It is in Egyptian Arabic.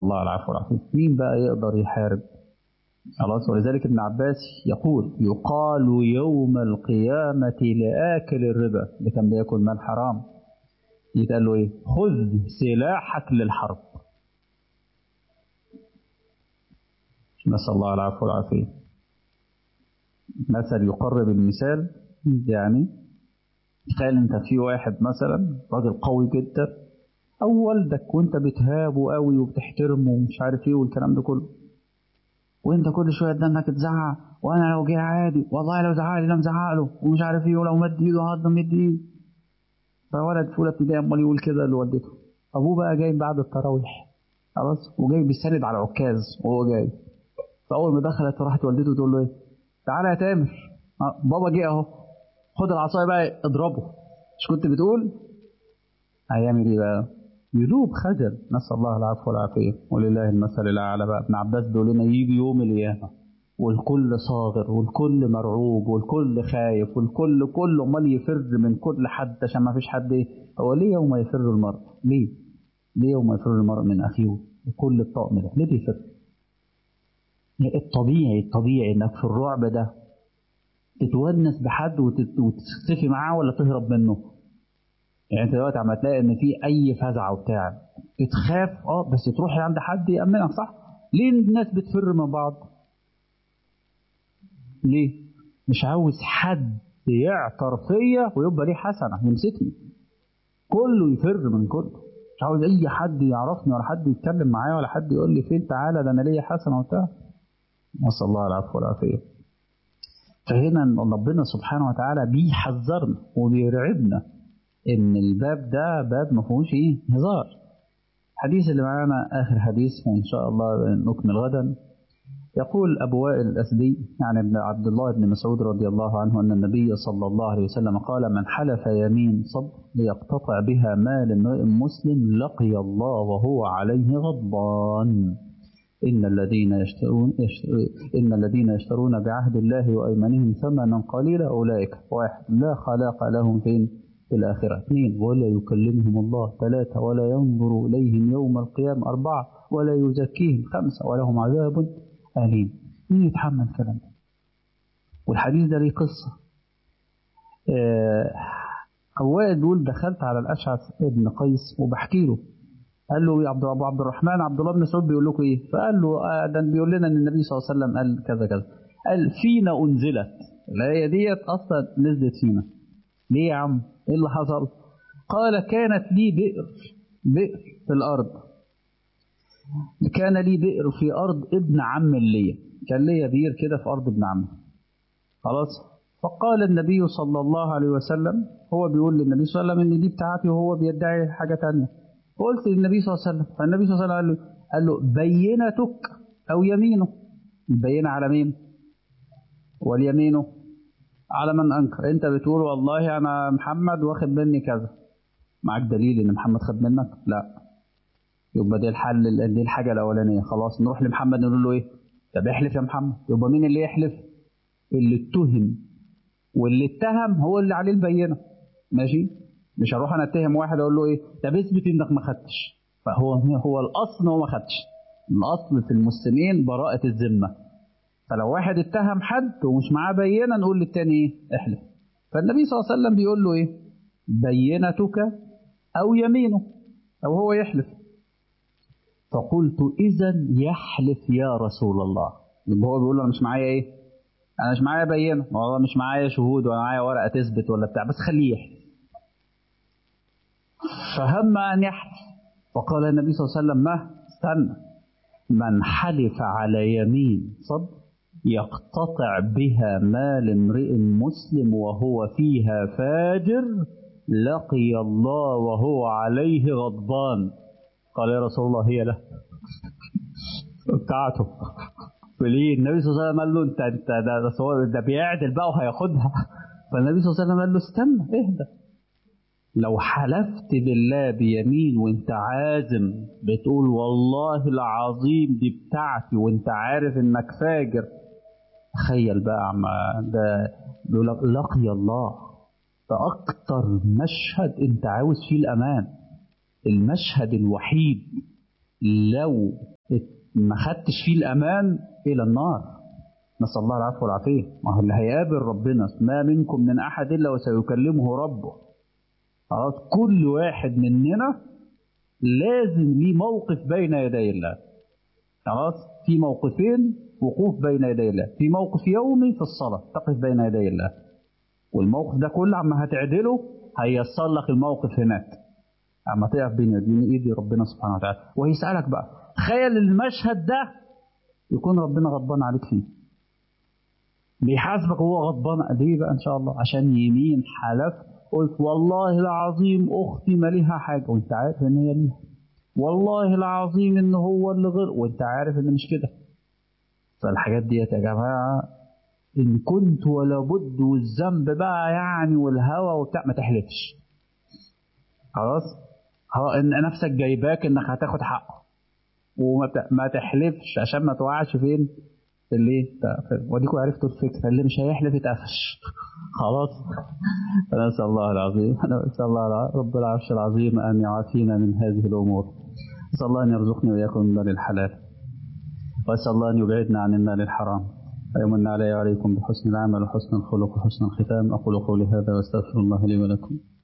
الله العفو والعافية مين بقى يقدر يحارب خلاص ولذلك ابن عباس يقول يقال يوم القيامة لآكل الربا اللي كان بياكل مال حرام يتقال له ايه خذ سلاحك للحرب نسأل الله العفو والعافية مثل يقرب المثال يعني تخيل انت في واحد مثلا راجل قوي جدا او والدك وانت بتهابه قوي وبتحترمه ومش عارف ايه والكلام ده كله وانت كل شويه قدامك تزعق وانا لو جه عادي والله لو زعق لي انا مزعق له ومش عارف ايه ولو مد ايده هقدر مد ايده فولد في اولى ابتدائي امال يقول كده لوالدته ابوه بقى جاي بعد التراويح خلاص وجاي بيسند على عكاز وهو جاي فاول ما دخلت راحت والدته تقول له ايه تعالى يا تامر بابا جه اهو خد العصايه بقى اضربه مش كنت بتقول هيعمل ايه بقى يدوب خجل نسال الله العفو والعافيه ولله المثل الاعلى بقى ابن عباس بيقول لنا يجي يوم القيامه والكل صاغر والكل مرعوب والكل خايف والكل كله امال يفر من كل حد عشان ما فيش حد ايه هو ليه يوم يفر المرء ليه ليه يوم يفر المرء من اخيه وكل الطقم ده ليه بيفر الطبيعي الطبيعي انك في الرعب ده تتونس بحد وتختفي معاه ولا تهرب منه يعني انت دلوقتي عم تلاقي ان في اي فزعه وبتاع تخاف اه بس تروح عند حد يامنك صح ليه الناس بتفر من بعض ليه مش عاوز حد يعثر فيا ويبقى ليه حسنه يمسكني كله يفر من كله مش عاوز اي حد يعرفني ولا حد يتكلم معايا ولا حد يقول لي فين تعالى ده انا ليا حسنه وبتاع نسال الله العفو والعافيه فهنا ربنا سبحانه وتعالى بيحذرنا وبيرعبنا ان الباب ده باب ما فيهوش ايه هزار الحديث اللي معانا اخر حديث وان شاء الله نكمل غدا يقول ابو وائل الاسدي يعني ابن عبد الله بن مسعود رضي الله عنه ان النبي صلى الله عليه وسلم قال من حلف يمين صدق ليقتطع بها مال امرئ مسلم لقي الله وهو عليه غضبان إن الذين يشترون إن الذين يشترون بعهد الله وأيمانهم ثمنا قليلا أولئك واحد لا خلاق لهم فين في الآخرة اثنين ولا يكلمهم الله ثلاثة ولا ينظر إليهم يوم القيامة أربعة ولا يزكيهم خمسة ولهم عذاب أليم مين يتحمل الكلام ده والحديث ده ليه قصة أوائل بيقول دخلت على الأشعث ابن قيس وبحكي له قال له يا عبد ابو عبد الرحمن عبد الله بن مسعود بيقول لكم ايه؟ فقال له آه ده بيقول لنا ان النبي صلى الله عليه وسلم قال كذا كذا. قال فينا انزلت الآية ديت اصلا نزلت فينا. ليه يا عم؟ ايه اللي حصل؟ قال كانت لي بئر بئر في الارض. كان لي بئر في ارض ابن عم ليا، كان ليا بئر كده في ارض ابن عمي. خلاص؟ فقال النبي صلى الله عليه وسلم هو بيقول للنبي صلى الله عليه وسلم ان دي بتاعتي وهو بيدعي حاجه ثانيه. قلت للنبي صلى الله عليه وسلم فالنبي صلى الله عليه وسلم قال له, قال له بينتك أو يمينه البينة على مين واليمينه على من أنكر أنت بتقول والله أنا محمد واخد مني كذا معك دليل إن محمد خد منك لا يبقى دي الحل دي الحاجة الأولانية خلاص نروح لمحمد نقول له إيه طب احلف يا محمد يبقى مين اللي يحلف اللي اتهم واللي اتهم هو اللي عليه البينة ماشي مش هروح انا اتهم واحد اقول له ايه طب اثبت انك ما خدتش فهو هو الاصل هو ما خدش الاصل في المسلمين براءة الذمة فلو واحد اتهم حد ومش معاه بينة نقول للتاني ايه احلف فالنبي صلى الله عليه وسلم بيقول له ايه بينتك او يمينه او هو يحلف فقلت اذا يحلف يا رسول الله يبقى هو بيقول له انا مش معايا ايه انا مش معايا بينه والله مش معايا شهود ولا معايا ورقه تثبت ولا بتاع بس خليه يحلف فهم أن يحلف فقال النبي صلى الله عليه وسلم ما استنى من حلف على يمين صد يقتطع بها مال امرئ مسلم وهو فيها فاجر لقي الله وهو عليه غضبان قال يا رسول الله هي له بتاعته فليه النبي صلى الله عليه وسلم قال له انت انت ده ده, ده بيعدل بقى وهياخدها فالنبي صلى الله عليه وسلم قال له استنى اهدى لو حلفت بالله بيمين وانت عازم بتقول والله العظيم دي بتاعتي وانت عارف انك فاجر تخيل بقى عم ده بيقول لقي الله ده اكتر مشهد انت عاوز فيه الامان المشهد الوحيد لو ما خدتش فيه الأمان إلى النار نسأل الله العفو والعافية ما هو اللي هيقابل ربنا ما منكم من أحد إلا وسيكلمه ربه خلاص كل واحد مننا لازم ليه موقف بين يدي الله خلاص في موقفين وقوف بين يدي الله في موقف يومي في الصلاة تقف بين يدي الله والموقف ده كله عما هتعدله هيسر لك الموقف هناك اما تقف بين يدين ايدي ربنا سبحانه وتعالى ويسألك بقى تخيل المشهد ده يكون ربنا غضبان عليك فيه بيحاسبك وهو غضبان ليه بقى ان شاء الله عشان يمين حلف قلت والله العظيم اختي ما ليها حاجه وانت عارف ان هي ليها والله العظيم ان هو اللي غير وانت عارف ان مش كده فالحاجات ديت يا جماعه ان كنت ولا بد والذنب بقى يعني والهوى وبتاع ما تحلفش خلاص هو ان نفسك جايباك انك هتاخد حقه وما ما تحلفش عشان ما توقعش فين في اللي وديكوا عرفتوا الفكره اللي مش هيحلف يتقفش خلاص نسال الله العظيم نسال الله رب العرش العظيم ان يعافينا من هذه الامور نسال الله ان يرزقني واياكم من مال الحلال واسال الله ان يبعدنا عن المال الحرام ويمن علي وعليكم بحسن العمل وحسن الخلق وحسن الختام اقول قولي هذا واستغفر الله لي ولكم